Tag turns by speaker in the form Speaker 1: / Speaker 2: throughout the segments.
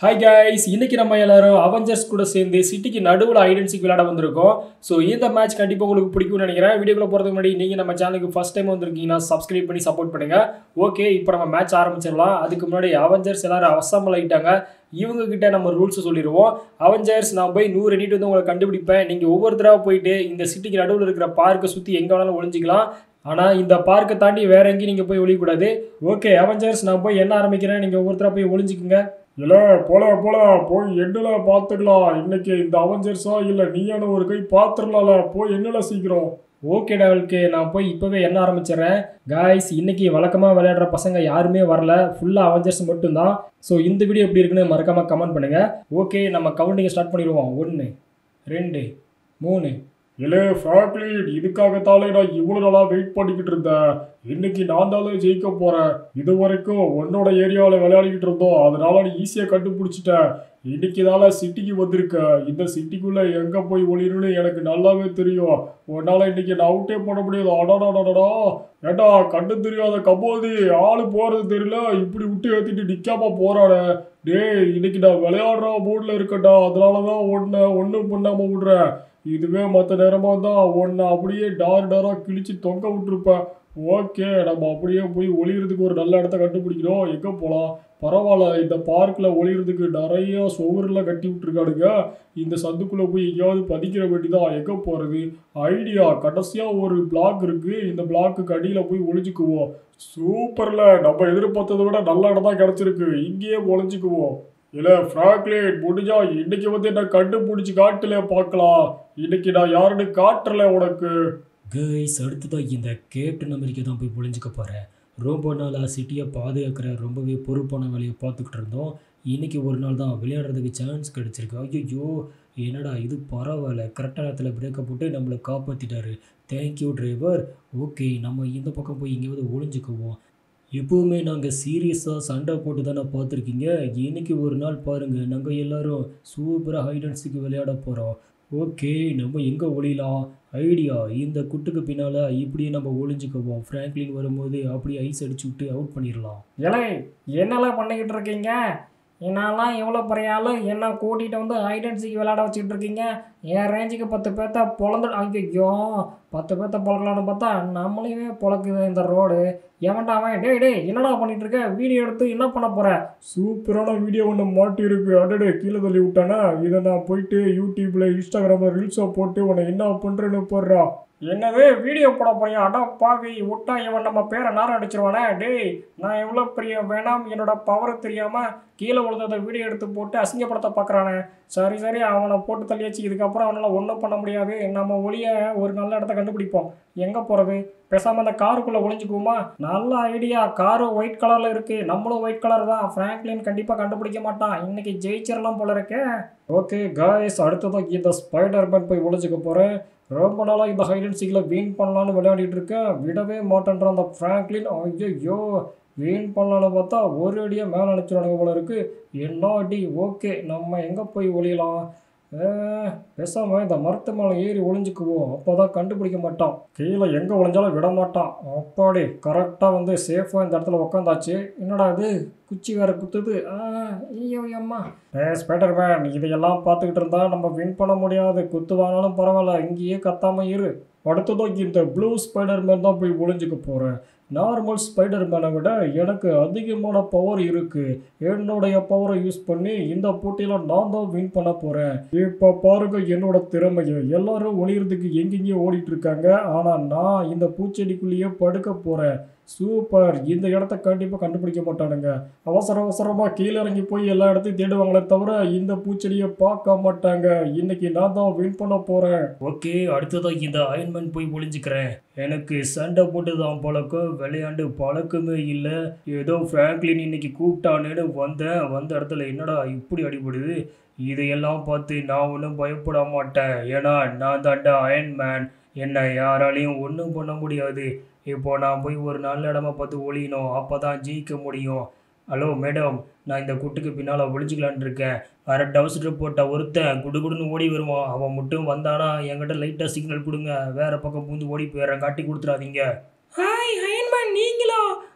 Speaker 1: Hi guys இன்னைக்கு நம்ம எல்லாரும் அவெஞ்சர்ஸ் கூட சேர்ந்து சிட்டிக்கு நடுவில் ஐடென்சிக் விளையாட வந்திருக்கோம் ஸோ இந்த மேட்ச் கண்டிப்பாக உங்களுக்கு பிடிக்கும்னு நினைக்கிறேன் வீடியோக்குள்ள போகிறதுக்கு முன்னாடி நீங்கள் நம்ம சேனலுக்கு ஃபஸ்ட் டைம் வந்திருக்கீங்கன்னா சப்ஸ்கிரைப் பண்ணி சப்போர்ட் பண்ணுங்க ஓகே இப்போ நம்ம மேட்ச் ஆரம்பிச்சிடலாம் அதுக்கு முன்னாடி அவெஞ்சர்ஸ் எல்லாரும் அசம்பிள் ஆகிட்டாங்க இவங்க கிட்ட நம்ம ரூல்ஸ் சொல்லிடுவோம் அவெஞ்சர்ஸ் நான் போய் நூறு எண்ணிட்டு வந்து உங்களை கண்டுபிடிப்பேன் நீங்கள் ஒவ்வொரு தடவை போயிட்டு இந்த சிட்டிக்கு நடுவில் இருக்கிற பார்க்கை சுற்றி எங்கே வேணாலும் ஒளிஞ்சிக்கலாம் ஆனால் இந்த பார்க்கை தாண்டி வேற எங்கேயும் நீங்கள் போய் ஒளியக்கூடாது ஓகே அவெஞ்சர்ஸ் நான் போய் என்ன ஆரம்பிக்கிறேன் நீங்கள் ஒவ்வொருத்தராக போய் ஒளிஞ்சிக்குங்க
Speaker 2: இல்ல போல போல போய் என்னல பாத்துக்கலாம் இன்னைக்கு இந்த அவெஞ்சர்ஸா இல்ல நீயான ஒரு கை பாத்துடலாம்ல போய் என்னல சீக்கிரம்
Speaker 1: ஓகே டவல்க்கு நான் போய் இப்போவே என்ன ஆரம்பிச்சிடுறேன் காய்ஸ் இன்னைக்கு வழக்கமாக விளையாடுற பசங்க யாருமே வரல ஃபுல்லாக அவெஞ்சர்ஸ் மட்டும்தான் ஸோ இந்த வீடியோ எப்படி இருக்குன்னு மறக்காமல் கமெண்ட் பண்ணுங்கள் ஓகே நம்ம கவுண்டிங்கை ஸ்டார்ட் பண்ணிடுவோம் ஒன்று ரெண்டு மூணு
Speaker 2: இல்ல ஃப்ராங்க்லின் இதுக்காகத்தாலே நான் இவ்வளவு நாளா வெயிட் பண்ணிக்கிட்டு இருந்தேன் இன்னைக்கு நான் தானே ஜெயிக்க போறேன் இது வரைக்கும் உன்னோட ஏரியாவில் விளையாடிக்கிட்டு இருந்தோம் அதனால நீ ஈஸியா கண்டுபிடிச்சிட்ட இன்னைக்கு தானே சிட்டிக்கு வந்திருக்க இந்த சிட்டிக்குள்ள எங்க போய் ஒளியணும்னு எனக்கு நல்லாவே தெரியும் உன்னால இன்னைக்கு நான் அவுட்டே பண்ண முடியாது அடாடாடாடா ஏண்டா கண்டு தெரியாத கபோதி ஆளு போறது தெரியல இப்படி விட்டு ஏத்திட்டு நிக்காம போறானே டேய் இன்னைக்கு நான் விளையாடுற மூட்ல இருக்கேன்டா அதனாலதான் உன்னை ஒன்றும் பண்ணாம விடுறேன் இதுவே மற்ற நேரமாக தான் உன்னை அப்படியே டார் டாராக கிழிச்சு தொங்க விட்டுருப்பேன் ஓகே நம்ம அப்படியே போய் ஒளியறதுக்கு ஒரு நல்ல இடத்த கண்டுபிடிக்கிறோம் எங்கே போகலாம் பரவாயில்ல இந்த பார்க்கில் ஒளியறதுக்கு நிறைய சுவரெல்லாம் கட்டி விட்டுருக்கானுங்க இந்த சந்துக்குள்ளே போய் எங்கேயாவது பதிக்கிற வேண்டிதான் எங்கே போகிறது ஐடியா கடைசியாக ஒரு பிளாக் இருக்குது இந்த பிளாக்கு அடியில் போய் ஒளிஞ்சுக்குவோம் சூப்பரில் நம்ம எதிர்பார்த்ததை விட நல்ல இடம் தான் கிடச்சிருக்கு இங்கேயே ஒளிஞ்சுக்குவோம் இல்ல ஃப்ராங்க்லின் முடிஞ்சா இன்னைக்கு வந்து என்ன கண்டுபிடிச்சு காட்டுல பார்க்கலாம் இன்னைக்கு நான் யாருன்னு காட்டுறல உனக்கு
Speaker 1: கைஸ் அடுத்ததாக இந்த கேப்டன் அமெரிக்கா தான் போய் பொழிஞ்சுக்க போகிறேன் ரொம்ப நாளாக சிட்டியை பாதுகாக்கிற ரொம்பவே பொறுப்பான வேலையை பார்த்துக்கிட்டு இருந்தோம் இன்னைக்கு ஒரு நாள் தான் விளையாடுறதுக்கு சான்ஸ் கிடச்சிருக்கு ஐயோ என்னடா இது பரவாயில்ல கரெக்டான நேரத்தில் பிரேக்கை போட்டு நம்மளை காப்பாற்றிட்டாரு தேங்க்யூ டிரைவர் ஓகே நம்ம இந்த பக்கம் போய் எங்கேயாவது ஒளிஞ்சுக்குவோம் எப்போவுமே நாங்கள் சீரியஸாக சண்டை போட்டு தானே பார்த்துருக்கீங்க இன்னைக்கு ஒரு நாள் பாருங்கள் நாங்கள் எல்லாரும் சூப்பராக ஹைடன்ஸுக்கு விளையாட போகிறோம் ஓகே நம்ம எங்கே ஒளியலாம் ஐடியா இந்த குட்டுக்கு பின்னால் இப்படியே நம்ம ஒளிஞ்சுக்குவோம் ஃப்ராங்க்லின் வரும்போது அப்படியே ஐஸ் அடிச்சு விட்டு அவுட் பண்ணிடலாம்
Speaker 3: இலை என்னெல்லாம் பண்ணிக்கிட்டு இருக்கீங்க என்னெல்லாம் எவ்வளோ பெரிய ஆளு என்ன கூட்டிகிட்டு வந்து ஐடென்சிக்கு விளையாட வச்சுக்கிட்டு இருக்கீங்க என் ரேஞ்சுக்கு பத்து பேர்த்த பொழந்து ஐயோ பத்து பேர்த்த பொழக்கலான்னு பார்த்தா நம்மளையுமே பொழக்குது இந்த ரோடு எவன்டா அவன் டேய் டேய் என்னடா பண்ணிட்டு இருக்க வீடியோ எடுத்து என்ன பண்ண போற
Speaker 2: சூப்பரான வீடியோ ஒன்று மாட்டி இருக்கு அடடே கீழே தள்ளி விட்டானா இதை நான் போயிட்டு யூடியூப்ல இன்ஸ்டாகிராமில் ரீல்ஸாக போட்டு உன்னை என்ன பண்ணுறேன்னு போடுறா
Speaker 3: என்னது வீடியோ போட போறியா அடா பாவி விட்டா இவன் நம்ம பேரை நேரம் அடிச்சிருவானே டேய் நான் எவ்வளோ பெரிய வேணாம் என்னோட பவர் தெரியாமல் கீழே விழுந்ததை வீடியோ எடுத்து போட்டு அசிங்கப்படுத்த பார்க்குறானே சரி சரி அவனை போட்டு தள்ளியாச்சு இதுக்கப்புறம் அவனால் ஒன்றும் பண்ண முடியாது நம்ம ஒளிய ஒரு நல்ல இடத்த கண்டுபிடிப்போம் எங்கே போகிறது பேசாமல் அந்த காருக்குள்ளே ஒளிஞ்சுக்குவோமா நல்ல ஐடியா காரு ஒயிட் கலரில் இருக்குது நம்மளும் ஒயிட் கலர் தான் ஃப்ராங்க்லின் கண்டிப்பாக கண்டுபிடிக்க மாட்டான் இன்னைக்கு ஜெயிச்சிடலாம் போல இருக்கே
Speaker 1: ஓகே காய்ஸ் அடுத்ததாக இந்த ஸ்பைடர் மேன் போய் ஒளிஞ்சுக்க போகிறேன் ரொம்ப நாளாக இந்த ஹைட் அண்ட் சீக்கில் வின் பண்ணலான்னு விளையாடிட்டு இருக்கேன் விடவே மாட்டேன்ற அந்த ஃப்ராங்க்லின் ஐயோ வின் பண்ணலான்னு பார்த்தா ஒரு அடியாக மேலே அனுப்பிச்சிடுவானுங்க போல இருக்கு என்ன அடி ஓகே நம்ம எங்கே போய் ஒளியலாம் பேசாமல் இந்த மரத்து மேலே ஏறி ஒளிஞ்சுக்குவோம் அப்போ தான் கண்டுபிடிக்க மாட்டான் கீழே எங்கே ஒளிஞ்சாலும் விட மாட்டான் அப்பாடி கரெக்டாக வந்து சேஃபாக இந்த இடத்துல உக்காந்தாச்சு என்னடா இது குச்சி வேற குத்துது ஆ, ஐயோ அம்மா ஏ ஸ்பைடர் மேன் இதையெல்லாம் பார்த்துக்கிட்டு இருந்தா நம்ம வின் பண்ண முடியாது குத்து வாங்கினாலும் பரவாயில்ல இங்கேயே கத்தாம இரு அடுத்ததாக இந்த ப்ளூ ஸ்பைடர் மேன் தான் போய் ஒளிஞ்சுக்க போகிறேன் நார்மல் ஸ்பைடர் மேனை விட எனக்கு அதிகமான பவர் இருக்கு என்னுடைய பவரை யூஸ் பண்ணி இந்த போட்டியில நான் தான் வின் பண்ண போறேன் இப்போ பாருங்க என்னோட திறமையை எல்லாரும் ஒளியறதுக்கு எங்கெங்கேயோ ஓடிட்டு இருக்காங்க ஆனா நான் இந்த பூச்செடிக்குள்ளேயே படுக்க போறேன் சூப்பர் இந்த இடத்த கண்டிப்பாக கண்டுபிடிக்க மாட்டானுங்க அவசர அவசரமாக கீழே இறங்கி போய் எல்லா இடத்தையும் தேடுவாங்களே தவிர இந்த பூச்செடியை பார்க்க மாட்டாங்க இன்னைக்கு நான் தான் வின் பண்ண போகிறேன் ஓகே அடுத்ததாக இந்த அயன்மேன் போய் ஒளிஞ்சுக்கிறேன் எனக்கு சண்டை போட்டு தான் பழக்கம் விளையாண்டு பழக்கமே இல்லை ஏதோ ஃப்ராங்க்லின் இன்னைக்கு கூப்பிட்டானேன்னு வந்தேன் வந்த இடத்துல என்னடா இப்படி அடிபடுது இதையெல்லாம் பார்த்து நான் ஒன்றும் பயப்பட மாட்டேன் ஏன்னா நான் தாண்டா அயன்மேன் என்னை யாராலையும் ஒன்றும் பண்ண முடியாது இப்போ நான் போய் ஒரு நல்ல இடமா பார்த்து ஒளியணும் அப்போ தான் ஜெயிக்க முடியும் ஹலோ மேடம் நான் இந்த குட்டுக்கு பின்னால் ஒளிஞ்சிக்கலான் இருக்கேன் அரை டவுசர் போட்ட ஒருத்தன் குடுகுடுன்னு ஓடி வருவான் அவன் மட்டும் வந்தானா என்கிட்ட லைட்டாக சிக்னல் கொடுங்க வேற பக்கம் பூந்து ஓடி போயிடுறேன் காட்டி கொடுத்துறாதீங்க
Speaker 3: ஹாய் அயன்மேன் நீங்களா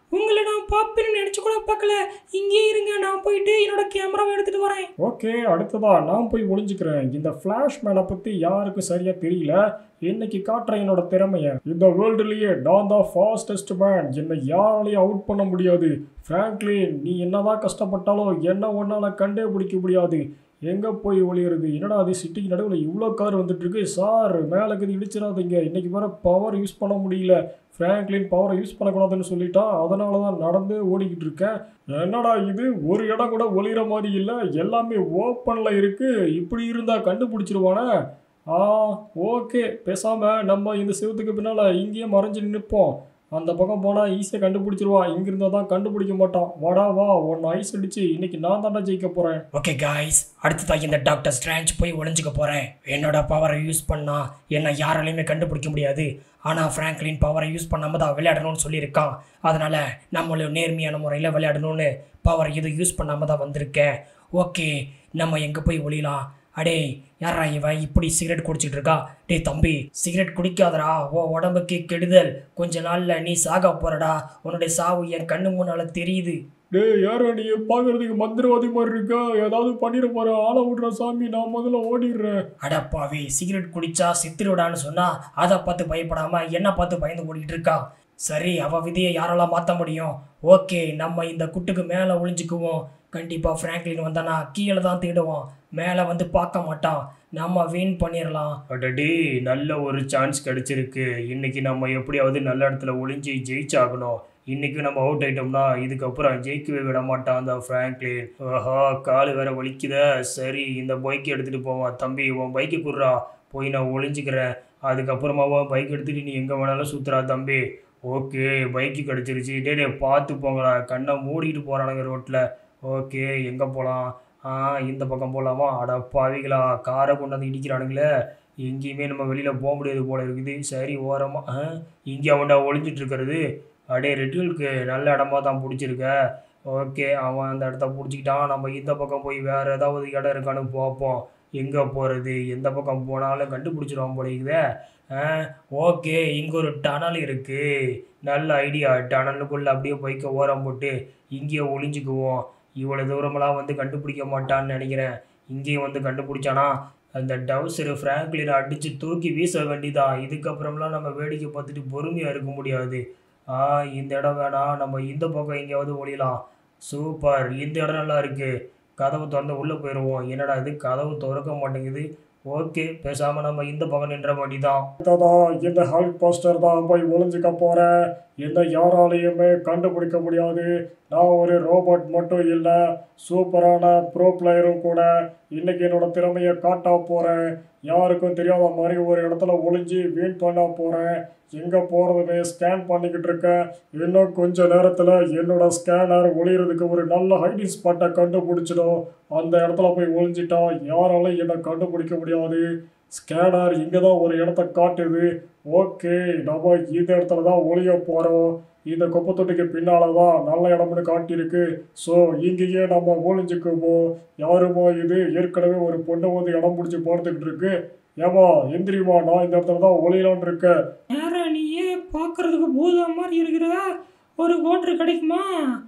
Speaker 3: உங்களை நான் பார்ப்பேன்னு நினச்சி கூட பார்க்கல இங்கே இருங்க நான் போயிட்டு என்னோட கேமராவை எடுத்துட்டு வரேன்
Speaker 1: ஓகே அடுத்ததா நான் போய் ஒளிஞ்சுக்கிறேன் இந்த ஃப்ளாஷ் மேனை பற்றி யாருக்கும் சரியா தெரியல இன்னைக்கு காட்டுறேன் என்னோட திறமைய இந்த வேர்ல்டுலயே நான் தான் ஃபாஸ்டஸ்ட் மேன் என்னை யாராலையும் அவுட் பண்ண முடியாது ஃப்ராங்க்லின் நீ என்னதான் கஷ்டப்பட்டாலும் என்ன ஒன்னால கண்டே பிடிக்க முடியாது எங்க போய் ஒளியிறது என்னடா அது சிட்டிக்கு நடுவில் இவ்வளோ கார் வந்துட்டு இருக்கு சார் மேலே கது இடிச்சிடாதீங்க இன்னைக்கு வர பவர் யூஸ் பண்ண முடியல ஃப்ராங்க்லின் பவரை யூஸ் பண்ணக்கூடாதுன்னு சொல்லிட்டா அதனால தான் நடந்து ஓடிக்கிட்டு இருக்கேன் என்னடா இது ஒரு இடம் கூட ஒளிகிற மாதிரி இல்லை எல்லாமே ஓப்பனில் இருக்கு இப்படி இருந்தால் கண்டுபிடிச்சிருவானே ஆ ஓகே பேசாமல் நம்ம இந்த செவத்துக்கு பின்னால் இங்கேயே மறைஞ்சு நிற்போம் அந்த பக்கம் போனால் ஈஸியாக கண்டுபிடிச்சிருவான் இங்கே இருந்தால் தான் கண்டுபிடிக்க மாட்டான் வாடா வா உன்னை ஐஸ் அடிச்சு இன்னைக்கு நான் தாண்டா ஜெயிக்க போகிறேன்
Speaker 3: ஓகே காய்ஸ் அடுத்ததாக இந்த டாக்டர் ஸ்ட்ராஞ்ச் போய் ஒளிஞ்சுக்க போகிறேன் என்னோட பவரை யூஸ் பண்ணா என்னை யாராலையுமே கண்டுபிடிக்க முடியாது ஆனால் ஃப்ராங்க்லின் பவரை யூஸ் பண்ணாம தான் விளையாடணும்னு சொல்லியிருக்கான் அதனால் நம்மளும் நேர்மையான முறையில் விளையாடணும்னு பவர் எதுவும் யூஸ் பண்ணாம தான் வந்திருக்கேன் ஓகே நம்ம எங்கே போய் ஒளியலாம் அடே யாரா இவன் இப்படி சிகரெட் குடிச்சிட்டு இருக்கா டேய் தம்பி சிகரெட் குடிக்காதடா உன் உடம்புக்கு கெடுதல் கொஞ்ச நாள்ல நீ சாக போறடா உன்னுடைய சாவு என் கண்ணு முன்னால தெரியுது
Speaker 2: டேய் யாரா நீ பார்க்கறதுக்கு மந்திரவாதி மாதிரி இருக்க ஏதாவது பண்ணிட போற ஆளை விடுற சாமி நான் முதல்ல ஓடிடுறேன்
Speaker 3: அடப்பாவி சிகரெட் குடிச்சா சித்திருடான்னு சொன்னா அதை பார்த்து பயப்படாம என்ன பார்த்து பயந்து ஓடிட்டு இருக்கா சரி அவ விதியை யாரால மாத்த முடியும் ஓகே நம்ம இந்த குட்டுக்கு மேலே ஒளிஞ்சுக்குவோம் கண்டிப்பா ஃப்ராங்க்லின் வந்தானா கீழே தான் தேடுவான் மேலே வந்து பார்க்க மாட்டான் நம்ம வின் பண்ணிடலாம்
Speaker 1: அடடே நல்ல ஒரு சான்ஸ் கிடைச்சிருக்கு இன்னைக்கு நம்ம எப்படியாவது நல்ல இடத்துல ஒளிஞ்சு ஜெயிச்சாகணும் இன்னைக்கு நம்ம அவுட் ஆயிட்டோம்னா இதுக்கப்புறம் ஜெயிக்கவே விட மாட்டான் அந்த ஃப்ராங்க்லின் ஆஹா கால் வேற வலிக்குத சரி இந்த பைக் எடுத்துட்டு போவான் தம்பி உன் பைக்கு குடுறா போய் நான் ஒளிஞ்சுக்கிறேன் அதுக்கப்புறமா உன் பைக் எடுத்துட்டு நீ எங்கே வேணாலும் சுத்துறா தம்பி ஓகே பைக்கு கிடச்சிருச்சு டே டே பார்த்து போங்கடா கண்ணை மூடிட்டு போகிறானுங்க ரோட்டில் ஓகே எங்கே போகலாம் ஆ இந்த பக்கம் போகலாமா அட பாவிகளா காரை கொண்டாந்து இடிக்கிறானுங்களே எங்கேயுமே நம்ம வெளியில் போக முடியாது போல இருக்குது சரி ஓரமாக ஆ இங்கே அவன்டா ஒளிஞ்சிட்டு இருக்கிறது அடே ரெட்டிலுக்கு நல்ல இடமா தான் பிடிச்சிருக்க ஓகே அவன் அந்த இடத்த பிடிச்சிக்கிட்டான் நம்ம இந்த பக்கம் போய் வேறு ஏதாவது இடம் இருக்கான்னு பார்ப்போம் எங்கே போகிறது எந்த பக்கம் போனாலும் கண்டுபிடிச்சிருவான் போல இருக்குதே ஆ ஓகே இங்கே ஒரு டனல் இருக்குது நல்ல ஐடியா டனலுக்குள்ளே அப்படியே பைக்கை ஓரம் போட்டு இங்கேயே ஒளிஞ்சுக்குவோம் இவ்வளோ தூரமெல்லாம் வந்து கண்டுபிடிக்க மாட்டான்னு நினைக்கிறேன் இங்கேயும் வந்து கண்டுபிடிச்சானா அந்த டவுசரு ஃப்ராங்க்லினை அடித்து தூக்கி வீச வேண்டியதான் இதுக்கப்புறம்லாம் நம்ம வேடிக்கை பார்த்துட்டு பொறுமையாக இருக்க முடியாது ஆ இந்த இடம் வேணாம் நம்ம இந்த பக்கம் எங்கேயாவது ஒளியலாம் சூப்பர் இந்த இடம் நல்லா இருக்குது கதவு திறந்து உள்ளே போயிடுவோம் என்னடா இது கதவு திறக்க மாட்டேங்குது ஓகே பேசாமல் நம்ம இந்த பக்கம் நின்ற வேண்டியதான்
Speaker 2: அடுத்ததா இந்த ஹல்க் போஸ்டர் தான் போய் ஒளிஞ்சுக்க போறேன் என்னை யாராலையுமே கண்டுபிடிக்க முடியாது நான் ஒரு ரோபோட் மட்டும் இல்லை சூப்பரான ப்ரோ பிளேயரும் கூட இன்னைக்கு என்னோட திறமையை காட்ட போறேன் யாருக்கும் தெரியாத மாதிரி ஒரு இடத்துல ஒளிஞ்சு வீண் பண்ண போறேன் எங்க போறதுன்னு ஸ்கேன் பண்ணிக்கிட்டு இருக்கேன் இன்னும் கொஞ்ச நேரத்துல என்னோட ஸ்கேனர் ஒளியறதுக்கு ஒரு நல்ல ஹைடிங் ஸ்பாட்டை கண்டுபிடிச்சிடும் அந்த இடத்துல போய் ஒளிஞ்சிட்டா யாராலையும் என்னை கண்டுபிடிக்க முடியாது ஸ்கேனர் இங்கே தான் ஒரு இடத்த காட்டுது ஓகே நம்ம இந்த இடத்துல தான் ஒளிய போகிறோம் இந்த குப்பை தொட்டிக்கு பின்னால தான் நல்ல இடம்னு காட்டியிருக்கு ஸோ இங்கேயே நம்ம ஒளிஞ்சுக்குவோம் யாருமோ இது ஏற்கனவே ஒரு பொண்ணு வந்து இடம் பிடிச்சி பார்த்துக்கிட்டு இருக்கு ஏமா எந்திரிமா நான் இந்த இடத்துல தான் ஒளியலான்னு இருக்கேன்
Speaker 3: யாரா நீ ஏன் பார்க்கறதுக்கு பூதம் மாதிரி இருக்கிற ஒரு கோட்டர் கிடைக்குமா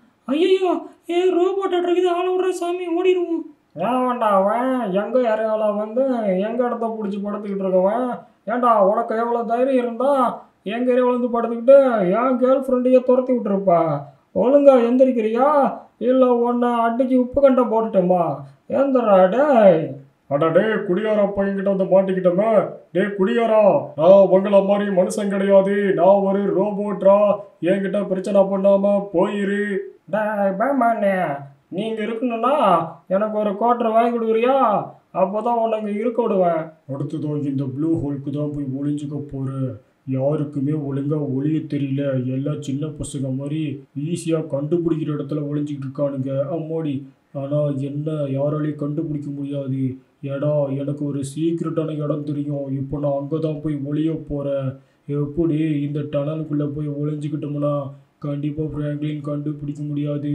Speaker 3: ஐயோ ஏ ரோபோட் இருக்குது ஆள் விடுற சாமி ஓடிடுவோம்
Speaker 1: ஏன் வேண்டா அவன் எங்கே யாரையால வந்து எங்கள் இடத்த பிடிச்சி படுத்துக்கிட்டு இருக்கவன் ஏன்டா உனக்கு எவ்வளோ தைரியம் இருந்தா எங்கள் ஏரியாவில் வந்து படுத்துக்கிட்டு என் கேர்ள் ஃப்ரெண்டையே துரத்தி விட்டுருப்பா ஒழுங்கா எந்திரிக்கிறியா இல்லை உன்னை அடிச்சு உப்பு கண்டை போட்டுட்டோமா ஏந்திரா டேய்
Speaker 2: அட டே குடியாரா பையன்கிட்ட வந்து மாட்டிக்கிட்டோமே டே குடியாரா நான் உங்களை மாதிரி மனுஷன் கிடையாது நான் ஒரு ரோபோட்ரா என்கிட்ட பிரச்சனை பண்ணாம போயிரு
Speaker 1: டேய் பேமானே நீங்கள் இருக்கணும்னா எனக்கு ஒரு குவார்டர் வாங்கி கொடுக்குறியா அப்போ தான் உன்னை இங்கே இருக்க விடுவேன்
Speaker 2: அடுத்ததோ இந்த ப்ளூ ஹோலுக்கு தான் போய் ஒளிஞ்சுக்க போகிறேன் யாருக்குமே ஒழுங்கா ஒளிய தெரியல எல்லாம் சின்ன பசங்க மாதிரி ஈஸியாக கண்டுபிடிக்கிற இடத்துல ஒளிஞ்சிக்கிட்டு இருக்கானுங்க அம்மாடி ஆனால் என்ன யாராலையும் கண்டுபிடிக்க முடியாது ஏடா எனக்கு ஒரு சீக்ரெட்டான இடம் தெரியும் இப்போ நான் அங்கே தான் போய் ஒளிய போகிறேன் எப்படி இந்த டனலுக்குள்ளே போய் ஒளிஞ்சுக்கிட்டோம்னா கண்டிப்பாக ஃப்ராங்க்லின் கண்டுபிடிக்க முடியாது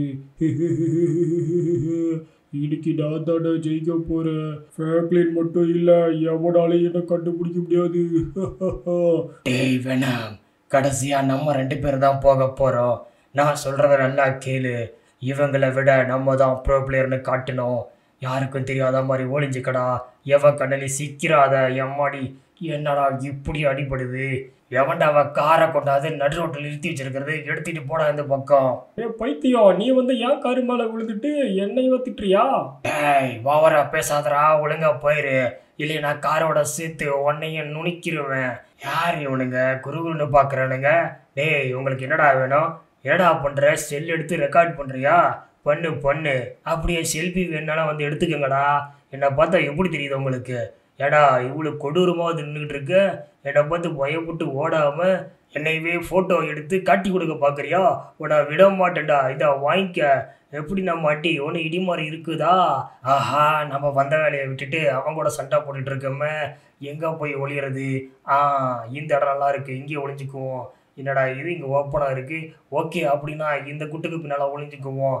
Speaker 2: இன்னைக்கு நான் தானே ஜெயிக்க போகிறேன் ஃப்ராங்க்லின் மட்டும் இல்லை எவனாலையும் என்ன கண்டுபிடிக்க முடியாது
Speaker 3: டேய் வேணாம் கடைசியா நம்ம ரெண்டு பேர் தான் போக போறோம்
Speaker 4: நான் சொல்கிறத நல்லா கேளு இவங்களை விட நம்ம தான் ப்ரோ பிளேயர்னு காட்டணும் யாருக்கும் தெரியாத மாதிரி ஒளிஞ்சுக்கடா எவன் கண்ணலி சிக்கிறாத எம்மாடி என்னடா இப்படி அடிபடுது எவன்டா அவன் காரை கொண்டாந்து நடு ரோட்டில் நிறுத்தி வச்சிருக்கிறது எடுத்துட்டு போடா இந்த பக்கம்
Speaker 1: ஏ பைத்தியம் நீ வந்து ஏன் காரு மேலே விழுந்துட்டு என்னைய திட்டுறியா
Speaker 4: டேய் ஓவரா பேசாதடா ஒழுங்கா போயிரு இல்லையா நான் காரோட சேர்த்து உன்னையும் நுணிக்கிருவேன் யார் இவனுங்க குருகுருன்னு பார்க்குறானுங்க டேய் உங்களுக்கு என்னடா வேணும் என்னடா பண்ணுற செல் எடுத்து ரெக்கார்ட் பண்ணுறியா பண்ணு பண்ணு அப்படியே செல்ஃபி வேணாலும் வந்து எடுத்துக்கோங்கடா என்னை பார்த்தா எப்படி தெரியுது உங்களுக்கு ஏடா இவ்வளோ கொடூரமாக வந்து நின்றுட்டு இருக்க என்னை பார்த்து பயப்பட்டு ஓடாமல் என்னையவே ஃபோட்டோ எடுத்து காட்டி கொடுக்க பார்க்குறியா உன்னை விட மாட்டேன்டா இதை வாங்கிக்க எப்படி நம்ம அட்டி ஒன்று இடி மாதிரி இருக்குதா ஆஹா நம்ம வந்த வேலையை விட்டுட்டு அவன் கூட சண்டை போட்டுட்டு இருக்கோமே எங்கே போய் ஒளியறது ஆ இந்த இடம் நல்லா இருக்கு இங்கே ஒளிஞ்சுக்குவோம் என்னடா இது இங்கே ஓப்பனாக இருக்கு ஓகே அப்படின்னா இந்த குட்டுக்கு பின்னால் ஒளிஞ்சுக்குவோம்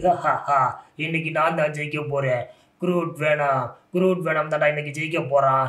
Speaker 4: இன்னைக்கு நான் தான் ஜெயிக்க போகிறேன் குரூட் வேணாம் குரூட் வேணாம் தான்டா இன்னைக்கு ஜெயிக்க போகிறான்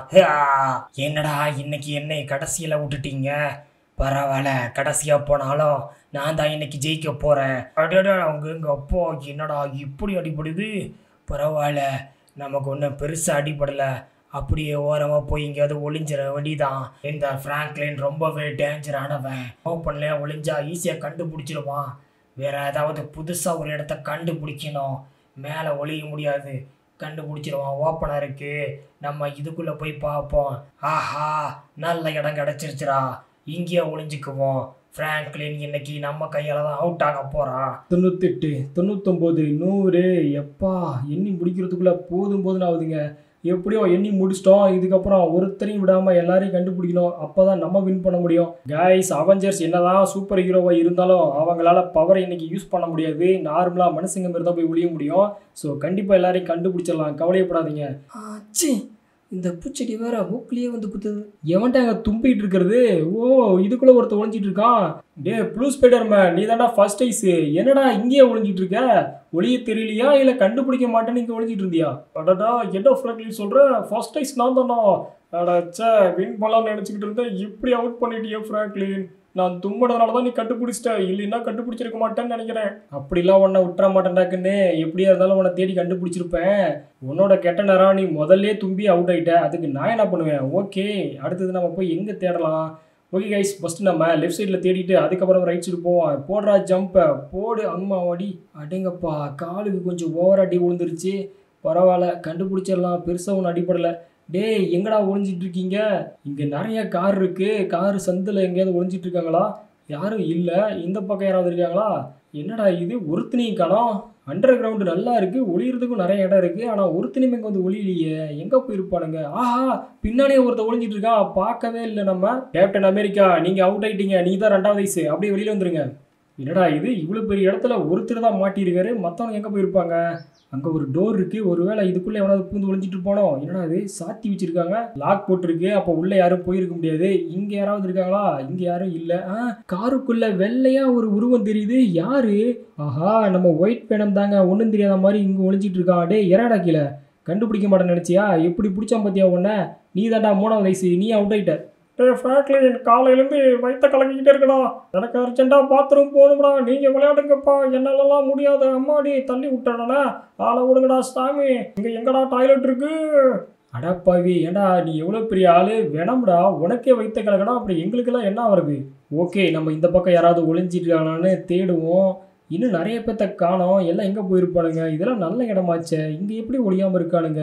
Speaker 4: என்னடா இன்னைக்கு என்னை கடைசியில் விட்டுட்டீங்க பரவாயில்ல கடைசியாக போனாலும் நான் தான் இன்னைக்கு ஜெயிக்க போகிறேன் அடடா அவங்க எங்கள் அப்பா என்னடா இப்படி அடிபடுது பரவாயில்ல நமக்கு ஒன்றும் பெருசாக அடிபடலை அப்படியே ஓரமாக போய் எங்கேயாவது ஒளிஞ்சிட வேண்டிதான் இந்த ஃப்ராங்க்லின் ரொம்பவே டேஞ்சரானவன் ஓப்பன்லேயே ஒளிஞ்சா ஈஸியாக கண்டுபிடிச்சிருவான் வேற ஏதாவது புதுசாக ஒரு இடத்த கண்டுபிடிக்கணும் மேலே ஒளிய முடியாது கண்டுபிடிச்சிருவான் ஓப்பனாக இருக்கு நம்ம இதுக்குள்ளே போய் பார்ப்போம் ஆஹா நல்ல இடம் கிடச்சிருச்சுடா இங்கேயே ஒளிஞ்சுக்குவோம் ஃப்ராங்க்லின் இன்னைக்கு நம்ம கையால் தான் அவுட் ஆக போகிறான்
Speaker 1: தொண்ணூத்தெட்டு தொண்ணூத்தொம்பது நூறு எப்பா எண்ணி முடிக்கிறதுக்குள்ளே போதும் போதும் ஆகுதுங்க எப்படியோ எண்ணி முடிச்சிட்டோம் இதுக்கப்புறம் ஒருத்தரையும் விடாமல் எல்லாரையும் கண்டுபிடிக்கணும் அப்போ தான் நம்ம வின் பண்ண முடியும் கைஸ் அவெஞ்சர்ஸ் என்னதான் சூப்பர் ஹீரோவாக இருந்தாலும் அவங்களால பவரை இன்னைக்கு யூஸ் பண்ண முடியாது நார்மலாக மனுஷங்க மாரி தான் போய் ஒழிய முடியும் ஸோ கண்டிப்பாக எல்லாரையும் கண்டுபிடிச்சிடலாம் கவலையப்படாதீங்க ஆச்சி இந்த பூச்செடி வேற மூக்குலயே வந்து குத்துது எவன்ட்ட அங்கே தும்பிட்டு இருக்கிறது ஓ இதுக்குள்ள ஒருத்தர் ஒளிஞ்சிட்டு இருக்கான் டே ப்ளூ ஸ்பைடர் மேன் நீ தாண்டா ஃபர்ஸ்ட் ஐஸ் என்னடா இங்கேயே ஒளிஞ்சிட்டு இருக்க ஒளிய தெரியலையா இல்லை கண்டுபிடிக்க மாட்டேன்னு இங்கே ஒளிஞ்சிட்டு இருந்தியா அடடா என்ன ஃப்ராங்க்லின் சொல்ற ஃபர்ஸ்ட் ஐஸ் நான் தானா அடச்சே வின் பண்ணலாம்னு நினச்சிக்கிட்டு இருந்தேன் இப்படி அவுட் பண்ணிட்டியே ஃப்ராங்க்லின் நான் தும்பினதுனால தான் நீ கண்டுபிடிச்சிட்ட இல்லைன்னா கண்டுபிடிச்சிருக்க மாட்டேன்னு நினைக்கிறேன் அப்படிலாம் உன்னை விட்டுற மாட்டேன்டாக்குன்னு எப்படியா இருந்தாலும் உன்னை தேடி கண்டுபிடிச்சிருப்பேன் உன்னோட கெட்ட நேரம் நீ முதல்லே தும்பி அவுட் ஆயிட்ட அதுக்கு நான் என்ன பண்ணுவேன் ஓகே அடுத்தது நம்ம போய் எங்கே தேடலாம் ஓகே கைஸ் ஃபஸ்ட்டு நம்ம லெஃப்ட் சைடில் தேடிட்டு அதுக்கப்புறம் ரைட் சைடு போவோம் போடுறா ஜம்பை போடு அம்மா வாடி அடேங்கப்பா காலுக்கு கொஞ்சம் ஓவர் அடி விழுந்துருச்சு பரவாயில்ல கண்டுபிடிச்சிடலாம் பெருசாக ஒன்றும் அடிப்படலை டேய் எங்கடா ஒளிஞ்சிட்டு இருக்கீங்க இங்கே நிறைய கார் இருக்கு கார் சந்தில் எங்கேயாவது ஒளிஞ்சிட்டு இருக்காங்களா யாரும் இல்லை இந்த பக்கம் யாராவது இருக்காங்களா என்னடா இது ஒருத்தனையும் காணோம் அண்டர் கிரவுண்டு நல்லா இருக்கு ஒளியறதுக்கும் நிறைய இடம் இருக்கு ஆனால் ஒருத்தனையுமே இங்கே வந்து ஒளியிலையே எங்கே போயிருப்பானுங்க ஆஹா பின்னாடியே ஒருத்தர் ஒளிஞ்சிட்டு இருக்கான் பார்க்கவே இல்லை நம்ம கேப்டன் அமெரிக்கா நீங்கள் அவுட் ஆயிட்டீங்க நீ தான் ரெண்டாவது வயசு அப்படியே வெளியில் வந்துருங்க என்னடா இது இவ்வளோ பெரிய இடத்துல ஒருத்தர் தான் மாட்டியிருக்காரு மற்றவங்க எங்கே போயிருப்பாங்க அங்கே ஒரு டோர் இருக்கு ஒருவேளை இதுக்குள்ளே எவனாவது பூந்து ஒளிஞ்சிட்டு போனோம் என்னடா இது சாத்தி வச்சிருக்காங்க லாக் போட்டிருக்கு அப்போ உள்ள யாரும் போயிருக்க முடியாது இங்க யாராவது இருக்காங்களா இங்க யாரும் இல்லை ஆ காருக்குள்ள வெள்ளையா ஒரு உருவம் தெரியுது யாரு ஆஹா நம்ம ஒயிட் பேனம் தாங்க ஒன்றும் தெரியாத மாதிரி இங்க ஒளிஞ்சிட்டு இருக்கான் டே இறடா கீழே கண்டுபிடிக்க மாட்டேன்னு நினைச்சியா எப்படி பிடிச்சான் பாத்தியா உன்ன நீ தாண்டா மூணாவது வயசு நீ அவுட் ஆயிட்ட
Speaker 3: டே ஃப்ராங்க்லின் காலையிலேருந்து வயிற்ற கலக்கிக்கிட்டே இருக்கடா எனக்கு அர்ஜென்ட்டாக பாத்ரூம் போகணும்டா நீங்கள் விளையாடுங்கப்பா என்னாலலாம் முடியாது அம்மாடி தள்ளி விட்டேனா ஆளை விடுங்கடா சாமி இங்கே எங்கடா டாய்லெட் இருக்கு
Speaker 1: அடப்பாவி ஏண்டா நீ எவ்வளோ பெரிய ஆளு வேணாம்டா உனக்கே வைத்த கலக்கடா அப்புறம் எங்களுக்கெல்லாம் என்ன வருது ஓகே நம்ம இந்த பக்கம் யாராவது ஒளிஞ்சிருக்காங்களான்னு தேடுவோம் இன்னும் நிறைய பேர்த்த காணோம் எல்லாம் எங்கே போயிருப்பானுங்க இதெல்லாம் நல்ல இடமாச்சே இங்கே எப்படி ஒளியாமல் இருக்கானுங்க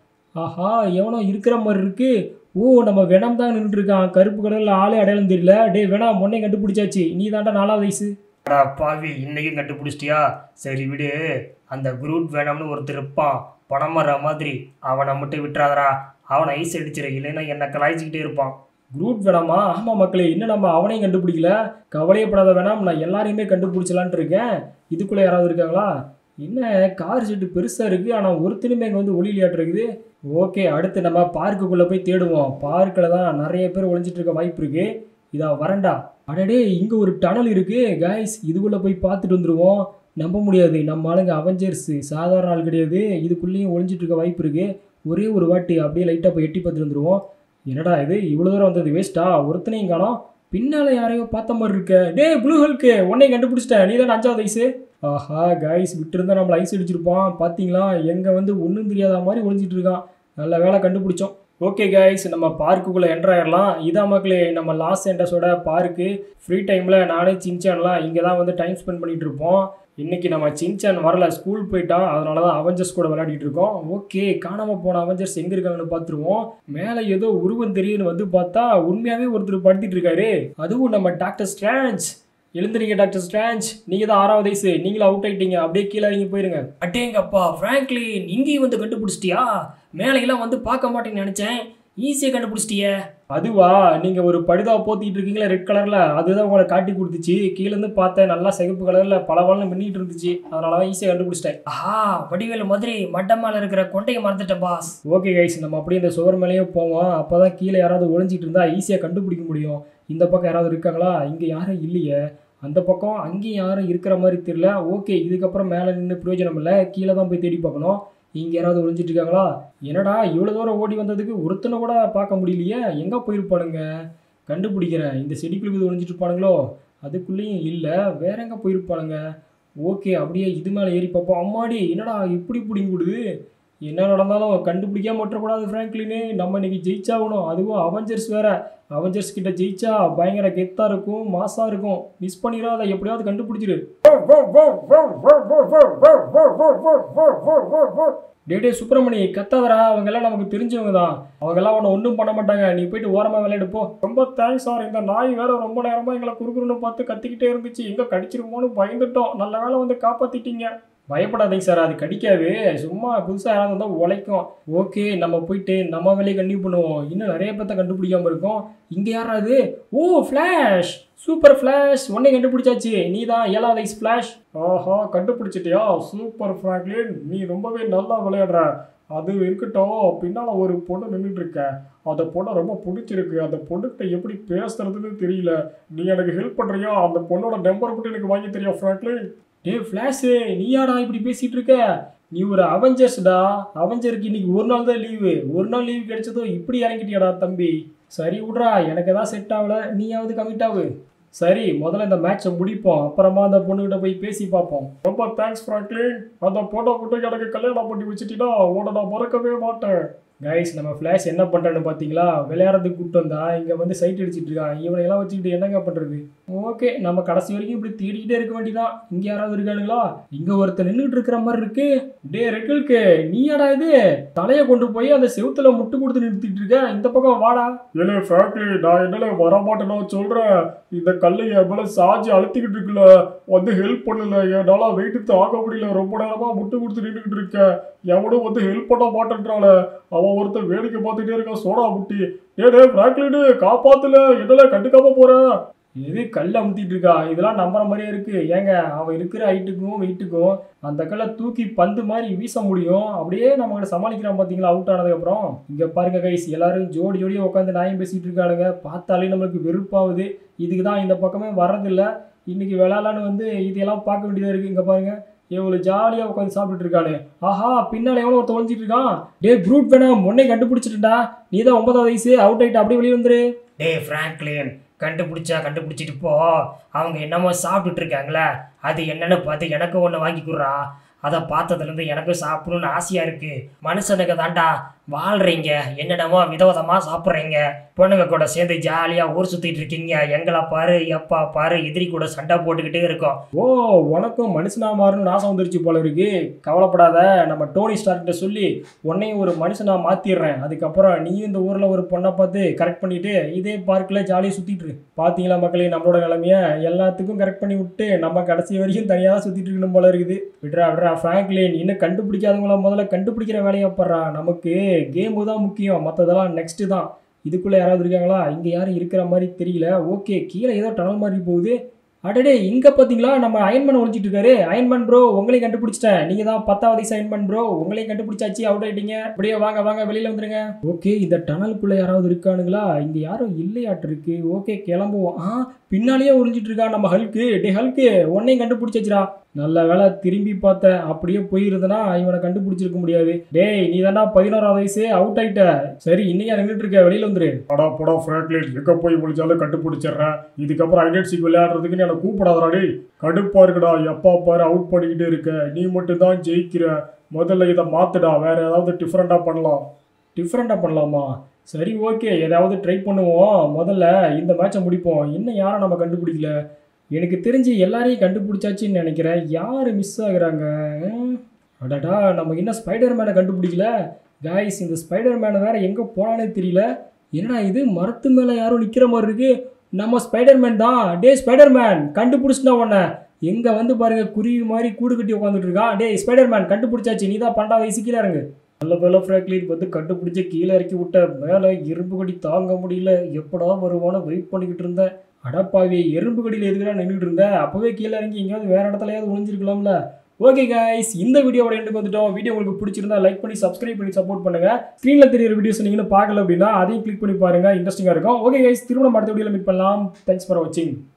Speaker 1: ஆஹா எவனோ இருக்கிற மாதிரி இருக்கு ஓ நம்ம வெனம் தான் நின்றுருக்கான் கருப்பு கடலில் ஆளே அடையாளம் தெரியல டேய் வேணாம் முன்னே கண்டுபிடிச்சாச்சு நீ தாண்டா நாலாவது வயசு
Speaker 4: அடா பாவி இன்னைக்கும் கண்டுபிடிச்சிட்டியா சரி விடு அந்த குரூப் வேணாம்னு ஒருத்தர் இருப்பான் பணம் வர்ற மாதிரி அவனை மட்டும் விட்டுறாதடா அவனை ஐஸ் அடிச்சிரு இல்லைன்னா என்னை கலாய்ச்சிக்கிட்டே இருப்பான்
Speaker 1: குரூப் வேணாமா ஆமாம் மக்களே இன்னும் நம்ம அவனையும் கண்டுபிடிக்கல கவலையப்படாத வேணாம் நான் எல்லாரையுமே கண்டுபிடிச்சலான்ட்டு இருக்கேன் இதுக்குள்ளே யாராவது இருக்காங்களா என்ன கார் செட்டு பெருசாக இருக்குது ஆனால் ஒருத்தனுமே இங்கே வந்து ஒளியிலியாட்டு இருக்குது ஓகே அடுத்து நம்ம பார்க்குக்குள்ளே போய் தேடுவோம் பார்க்கில் தான் நிறைய பேர் ஒளிஞ்சிட்டு இருக்க வாய்ப்பு இருக்குது இதா வரண்டா அடடே இங்கே ஒரு டனல் இருக்குது கைஸ் இதுக்குள்ளே போய் பார்த்துட்டு வந்துடுவோம் நம்ப முடியாது நம்ம ஆளுங்க அவெஞ்சர்ஸ் சாதாரண ஆள் கிடையாது இதுக்குள்ளேயும் ஒளிஞ்சிட்டு இருக்க வாய்ப்பு இருக்குது ஒரே ஒரு வாட்டி அப்படியே லைட்டாக போய் எட்டி பார்த்துட்டு வந்துடுவோம் என்னடா இது இவ்வளோ தூரம் வந்தது வேஸ்ட்டா ஒருத்தனையும் காணோம் பின்னால யாரையோ பார்த்த மாதிரி இருக்க டேய் ப்ளூ ஹல்க்கு உன்னை கண்டுபிடிச்சிட்டேன் நீ தான் அஞ்சாவது ஐஸு ஆஹா கைஸ் விட்டுருந்தா நம்மள ஐஸ் அடிச்சிருப்பான் பார்த்தீங்களா எங்கே வந்து ஒன்றும் தெரியாத மாதிரி ஒளிஞ்சிட்டு இருக்கான் நல்ல வேலை கண்டுபிடிச்சோம் ஓகே கைஸ் நம்ம பார்க்குக்குள்ளே என்ட்ரு ஆயிடலாம் இதான் மக்களே நம்ம லாஸ் ஏண்டஸோட பார்க்கு ஃப்ரீ டைமில் நானே சின்சான்லாம் இங்கே தான் வந்து டைம் ஸ்பெண்ட் பண்ணிட்டு இருப்போம் இன்னைக்கு நம்ம சின்சான் வரல ஸ்கூல் போயிட்டான் அதனால தான் அவெஞ்சர்ஸ் கூட விளையாடிட்டு இருக்கோம் ஓகே காணாமல் போன அவெஞ்சர்ஸ் எங்கே இருக்காங்கன்னு பார்த்துருவோம் மேலே ஏதோ உருவம் தெரியுதுன்னு வந்து பார்த்தா உண்மையாகவே ஒருத்தர் படுத்திட்டு இருக்காரு அதுவும் நம்ம டாக்டர் ஸ்ட்ரான்ச் எழுந்திரிங்க டாக்டர் ஸ்ட்ரான்ச் நீங்கள் தான் ஆறாவது வயசு நீங்களும் அவுட் ஆயிட்டீங்க அப்படியே கீழே இறங்கி போயிருங்க
Speaker 4: அட்டேங்கப்பா ஃப்ராங்க்லின் இங்கேயும் வந்து கண்டுபிடிச்சிட்டியா மேலையெல்லாம் வந்து பார்க்க மாட்டேன்னு நினச்சேன் ஈஸியாக கண்டுபிடிச்சிட்டியே
Speaker 1: அதுவா நீங்க ஒரு படுதா போத்திட்டு இருக்கீங்களா ரெட் கலர்ல அதுதான் உங்களை காட்டி கொடுத்துச்சு கீழ இருந்து பார்த்தேன் நல்லா சிகப்பு கலர்ல பல பலன்னு மின்னிட்டு இருந்துச்சு அதனாலதான் ஈஸியா கண்டுபிடிச்சிட்டேன்
Speaker 4: ஆஹா வடிவேலு மாதிரி மண்டை மேல இருக்கிற கொண்டையை மறந்துட்டேன் பாஸ்
Speaker 1: ஓகே கைஸ் நம்ம அப்படியே இந்த சுவர் மேலேயே போவோம் அப்பதான் கீழே யாராவது ஒளிஞ்சிட்டு இருந்தா ஈஸியா கண்டுபிடிக்க முடியும் இந்த பக்கம் யாராவது இருக்காங்களா இங்க யாரும் இல்லையே அந்த பக்கம் அங்கேயும் யாரும் இருக்கிற மாதிரி தெரியல ஓகே இதுக்கப்புறம் மேலே நின்று பிரயோஜனம் இல்லை கீழே தான் போய் தேடி பார்க்கணும் இங்கே யாராவது ஒளிஞ்சிட்டு இருக்காங்களா என்னடா இவ்வளோ தூரம் ஓடி வந்ததுக்கு ஒருத்தனை கூட பார்க்க முடியலையே எங்கே போயிருப்பானுங்க கண்டுபிடிக்கிறேன் இந்த செடிக்குள்ள ஒளிஞ்சிட்டு இருப்பானுங்களோ அதுக்குள்ளேயும் இல்லை வேற எங்கே போயிருப்பானுங்க ஓகே அப்படியே இது மேலே ஏறி பார்ப்போம் அம்மாடி என்னடா இப்படி பிடிங்க விடுது என்ன நடந்தாலும் கண்டுபிடிக்காம விட்டுறக்கூடாது ஃப்ராங்க்லின்னு நம்ம இன்னைக்கு ஜெயிச்சாகணும் அதுவும் அவெஞ்சர்ஸ் வேற அவெஞ்சர்ஸ் கிட்ட ஜெயிச்சா பயங்கர கெத்தா இருக்கும் மாசா இருக்கும் மிஸ் பண்ணிடாத எப்படியாவது கண்டுபிடிச்சிரு டே டே சுப்பிரமணி கத்தாதரா அவங்க எல்லாம் நமக்கு தெரிஞ்சவங்க தான் அவங்க எல்லாம் உன்னை ஒன்றும் பண்ண மாட்டாங்க நீ போயிட்டு ஓரமா விளையாடு போ ரொம்ப தேங்க்ஸ் சார் இந்த நாய் வேற ரொம்ப நேரமா எங்களை குறுகுறுன்னு பார்த்து கத்திக்கிட்டே இருந்துச்சு எங்க கடிச்சிருமோன்னு பயந்துட்டோம் நல்ல வேலை வந்து காப்பாத்திட்டீங்க பயப்படாதீங்க சார் அது கடிக்காது சும்மா புதுசாக யாராவது வந்தால் உழைக்கும் ஓகே நம்ம போயிட்டு நம்ம வேலையை கண்டினியூ பண்ணுவோம் இன்னும் நிறைய பேர்த்த கண்டுபிடிக்காம இருக்கோம் இங்கே யாராவது ஓ ஃப்ளாஷ் சூப்பர் ஃப்ளாஷ் உன்னை கண்டுபிடிச்சாச்சு நீ தான் ஏழாவது ஐஸ் ஃப்ளாஷ்
Speaker 2: ஆஹா கண்டுபிடிச்சிட்டியா சூப்பர் ஃப்ராங்க்லின் நீ ரொம்பவே நல்லா விளையாடுற அது இருக்கட்டும் பின்னால ஒரு பொண்ணு நின்றுட்டு இருக்க அந்த பொண்ணை ரொம்ப பிடிச்சிருக்கு அந்த பொண்ணுகிட்ட எப்படி பேசுறதுன்னு தெரியல நீ எனக்கு ஹெல்ப் பண்றியா அந்த பொண்ணோட நம்பர் மட்டும் எனக்கு வாங்கி தெரியும் ஃப்ராங்க்லின்
Speaker 1: டே ஃப்ளாஷு நீயாடா இப்படி பேசிட்டு இருக்க நீ ஒரு அவெஞ்சர்ஸ்டா அவெஞ்சருக்கு இன்னைக்கு ஒரு நாள் தான் லீவு ஒரு நாள் லீவு கிடைச்சதோ இப்படி இறங்கிட்டியாடா தம்பி சரி விட்றா எனக்கு எதாவது செட் ஆகல நீயாவது கமிட் ஆகு சரி முதல்ல இந்த மேட்சை முடிப்போம் அப்புறமா அந்த பொண்ணுகிட்ட போய் பேசி பார்ப்போம்
Speaker 2: ரொம்ப தேங்க்ஸ் ஃப்ராங்க்லின் அந்த பொண்ணை மட்டும் எனக்கு கல்யாணம் பண்ணி வச்சுட்டீங்கன்னா உன்னை நான் மறக்கவே மாட்டேன்
Speaker 1: கைஸ் நம்ம ஃப்ளாஷ் என்ன பண்ணுறான்னு பார்த்தீங்களா விளையாடுறதுக்கு கூப்பிட்டு வந்தா இங்கே வந்து சைட் அடிச்சிட்டு இருக்கான் இவனையெல்லாம் வச்சுக்கிட்டு என்னங்க பண்ணுறது ஓகே நம்ம கடைசி வரைக்கும் இப்படி தேடிக்கிட்டே இருக்க வேண்டியதான் இங்கே யாராவது இருக்கானுங்களா இங்கே ஒருத்தர் நின்றுட்டு இருக்கிற மாதிரி இருக்கு டே ரெட்டில்க்கு நீயாடா இது தலையை கொண்டு போய் அந்த செவுத்துல முட்டு கொடுத்து நிறுத்திட்டு இருக்க இந்த பக்கம் வாடா
Speaker 2: ஏலே ஃப்ராங்க்லின் நான் என்னல வரமாட்டேன்னு சொல்றேன் இந்த கல்லை என் மேல சாஞ்சி அழுத்திக்கிட்டு இருக்குல்ல வந்து ஹெல்ப் பண்ணல என்னால வெயிட்டு தாங்க முடியல ரொம்ப நேரமா முட்டு கொடுத்து நின்றுக்கிட்டு இருக்கேன் எவனும் வந்து ஹெல்ப் பண்ண மாட்டேன்றால அவன் ஒருத்தன் வேடிக்கை பார்த்துட்டே இருக்கான் சோடா முட்டி ஏ டே ஃப்ராங்க்லின் காப்பாத்துல என்னல கண்டுக்காம போறேன்
Speaker 1: எது கல் அமுத்திட்டு இருக்கா இதெல்லாம் நம்புற மாதிரியே இருக்கு ஏங்க அவன் இருக்கிற ஹைட்டுக்கும் வெயிட்டுக்கும் அந்த கல்லை தூக்கி பந்து மாதிரி வீச முடியும் அப்படியே நம்ம சமாளிக்கிறான் பார்த்தீங்களா அவுட் ஆனதுக்கப்புறம் இங்கே பாருங்க கைஸ் எல்லாரும் ஜோடி ஜோடியாக உட்காந்து நாயம் பேசிட்டு இருக்கானுங்க பார்த்தாலே நம்மளுக்கு வெறுப்பாகுது இதுக்கு தான் இந்த பக்கமே வர்றதில்ல இன்னைக்கு விளாட்லான்னு வந்து இதையெல்லாம் பார்க்க வேண்டியதாக இருக்குது இங்கே பாருங்க எவ்வளோ ஜாலியாக உட்காந்து சாப்பிட்டுட்டு இருக்கானு ஆஹா பின்னால் எவ்வளோ ஒருத்தன் ஒழிஞ்சிட்டு இருக்கான் டே ப்ரூட் வேணாம் முன்னே கண்டுபிடிச்சிட்டுடா நீ தான் ஒன்பதாவது வயசு அவுட் ஆயிட்டு அப்படியே வெளியே வந்துரு
Speaker 4: டேய் ஃப்ராங்க்லின் கண்டுபிடிச்சா கண்டுபிடிச்சிட்டு போ அவங்க என்னமோ சாப்பிட்டுட்டு இருக்காங்களே அது என்னன்னு பார்த்து எனக்கு ஒன்று வாங்கி கொடுறா அதை பார்த்ததுலேருந்து எனக்கும் சாப்பிடணும்னு ஆசையாக இருக்கு மனுஷனுக்கு தாண்டா வாழ்றீங்க என்னென்னமோ விதவிதமாக சாப்பிட்றீங்க பொண்ணுங்க கூட சேர்ந்து ஜாலியாக ஊர் சுற்றிட்டு இருக்கீங்க எங்களை பாரு எப்பா பாரு எதிரி கூட சண்டை போட்டுக்கிட்டே இருக்கோம்
Speaker 1: ஓ உனக்கும் மனுஷனா மாறணும்னு ஆசை வந்துருச்சு போல இருக்கு கவலைப்படாத நம்ம டோனி ஸ்டார்கிட்ட சொல்லி உன்னையும் ஒரு மனுஷனா மாத்திடுறேன் அதுக்கப்புறம் நீயும் இந்த ஊர்ல ஒரு பொண்ணை பார்த்து கரெக்ட் பண்ணிட்டு இதே பார்க்ல ஜாலியாக சுத்திட்டு இரு பாத்தீங்களா மக்களே நம்மளோட நிலைமைய எல்லாத்துக்கும் கரெக்ட் பண்ணி விட்டு நம்ம கடைசி வரைக்கும் தனியாக தான் சுத்திட்டு இருக்கணும் போல இருக்குது விட்றா விட்றா ஃப்ராங்க்லின் இன்னும் கண்டுபிடிக்காதவங்கள முதல்ல கண்டுபிடிக்கிற வேலையை படுறா நமக்கு கேமு தான் முக்கியம் மற்றதெல்லாம் நெக்ஸ்ட் தான் இதுக்குள்ளே யாராவது இருக்காங்களா இங்கே யாரும் இருக்கிற மாதிரி தெரியல ஓகே கீழே ஏதோ டனல் மாதிரி போகுது அடடே இங்கே பார்த்தீங்களா நம்ம அயன்மேன் ஒழிச்சிட்டு இருக்காரு அயன்மேன் ப்ரோ உங்களையும் கண்டுபிடிச்சிட்டேன் நீங்கள் தான் பத்தாவது வயசு அயன்மேன் ப்ரோ உங்களையும் கண்டுபிடிச்சாச்சு அவுட் ஆயிட்டீங்க அப்படியே வாங்க வாங்க வெளியில் வந்துருங்க ஓகே இந்த டனலுக்குள்ளே யாராவது இருக்கானுங்களா இங்கே யாரும் இல்லையாட்டு இருக்கு ஓகே கிளம்புவோம் ஆ பின்னாலேயே ஒளிஞ்சிட்டு இருக்கான் நம்ம ஹல்க்கு டே ஹல்க்கு உன்னையும் கண்டுபிடிச்சிச்சுடா நல்ல வேலை திரும்பி பார்த்தேன் அப்படியே போயிருந்தனா இவனை கண்டுபிடிச்சிருக்க முடியாது டேய் நீ தாண்டா பதினோராவது வயசு அவுட் ஆயிட்ட சரி இன்னைக்கு நின்றுட்டு இருக்க வெளியில வந்துரு
Speaker 2: அடா போடா ஃப்ராங்க்லின் எங்க போய் முடிச்சாலும் கண்டுபிடிச்சிடுறேன் இதுக்கப்புறம் ஐடென்டிக் விளையாடுறதுக்கு நீ எனக்கு கூப்பிடாதடா டேய் கடுப்பா இருக்குடா எப்பா பாரு அவுட் பண்ணிக்கிட்டே இருக்க நீ மட்டும் தான் ஜெயிக்கிற முதல்ல இதை மாத்துடா வேற ஏதாவது டிஃப்ரெண்டா பண்ணலாம்
Speaker 1: டிஃப்ரெண்ட்டாக பண்ணலாமா சரி ஓகே ஏதாவது ட்ரை பண்ணுவோம் முதல்ல இந்த மேட்சை முடிப்போம் இன்னும் யாரை நம்ம கண்டுபிடிக்கல எனக்கு தெரிஞ்சு எல்லாரையும் கண்டுபிடிச்சாச்சுன்னு நினைக்கிறேன் யார் மிஸ் ஆகுறாங்க ம்? அடடா நம்ம இன்னும் ஸ்பைடர் மேனை கண்டுபிடிக்கல காய்ஸ் இந்த ஸ்பைடர் மேனை வேற எங்கே போனானே தெரியல என்னடா இது மரத்து மேலே யாரும் நிற்கிற மாதிரி இருக்கு நம்ம ஸ்பைடர் மேன் தான் டே ஸ்பைடர் மேன் கண்டுபிடிச்சிட்டா உன்னை எங்கே வந்து பாருங்க குருவி மாதிரி கூடு கட்டி உட்காந்துட்டு இருக்கான் டேய் ஸ்பைடர் மேன் கண்டுபிடிச்சாச்சு நீ தான் பண்டா வயசு கீழே இறங்கு நல்ல வேலை ஃப்ராக்லின் வந்து கண்டுபிடிச்ச கீழே இறக்கி விட்ட மேலே எறும்பு கடி தாங்க முடியல எப்படா வருவானோ வெயிட் பண்ணிக்கிட்டு இருந்தேன் அடப்பாவி எறும்பு கடியில் எதுக்குடா நின்றுட்டு இருந்தேன் அப்போவே கீழே இறங்கி எங்கேயாவது வேற இடத்துலயாவது ஒளிஞ்சிருக்கலாம்ல ஓகே கைஸ் இந்த வீடியோவோட எண்டுக்கு வந்துட்டோம் வீடியோ உங்களுக்கு பிடிச்சிருந்தா லைக் பண்ணி சப்ஸ்கிரைப் பண்ணி சப்போர்ட் பண்ணுங்க ஸ்க்ரீனில் தெரியுற வீடியோஸ் நீங்களும் பார்க்கல அப்படின்னா அதையும் கிளிக் பண்ணி பாருங்க இன்ட்ரெஸ்டிங்காக இருக்கும் ஓகே கைஸ் திரும்ப அடுத்த வீடியோவில் மீட் பண்ணலாம் தேங்க்ஸ் ஃபார் வாட்சிங்